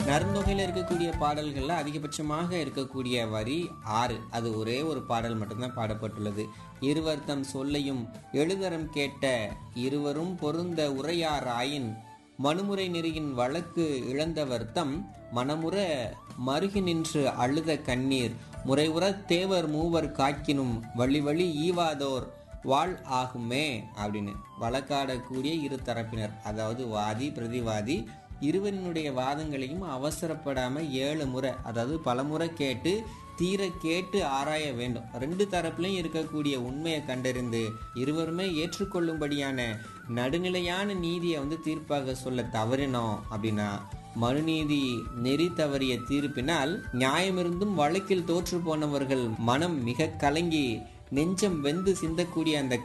நருந்தொகையில் இருக்கக்கூடிய பாடல்கள்ல அதிகபட்சமாக இருக்கக்கூடிய வரி ஆறு அது ஒரே ஒரு பாடல் மட்டும்தான் பாடப்பட்டுள்ளது இருவர் தம் சொல்லையும் எழுதரம் கேட்ட இருவரும் பொருந்த உரையார் ஆயின் மனுமுறை நெறியின் வழக்கு இழந்தவர் தம் மனமுற மருகி நின்று அழுத கண்ணீர் முறைவுற தேவர் மூவர் காக்கினும் வழி வழி ஈவாதோர் வாழ் ஆகுமே அப்படின்னு வழக்காடக்கூடிய இரு தரப்பினர் அதாவது வாதி பிரதிவாதி இருவரினுடைய வாதங்களையும் அவசரப்படாம ஏழு முறை அதாவது பலமுறை கேட்டு தீர கேட்டு ஆராய வேண்டும் ரெண்டு தரப்புலையும் இருக்கக்கூடிய உண்மையை கண்டறிந்து இருவருமே ஏற்றுக்கொள்ளும்படியான நடுநிலையான நீதியை வந்து தீர்ப்பாக சொல்ல தவறினோம் அப்படின்னா மனுநீதி நெறி தவறிய தீர்ப்பினால் நியாயமிருந்தும் வழக்கில் தோற்று போனவர்கள் மனம் மிக கலங்கி நெஞ்சம் வெந்து சிந்தக்கூடிய அந்த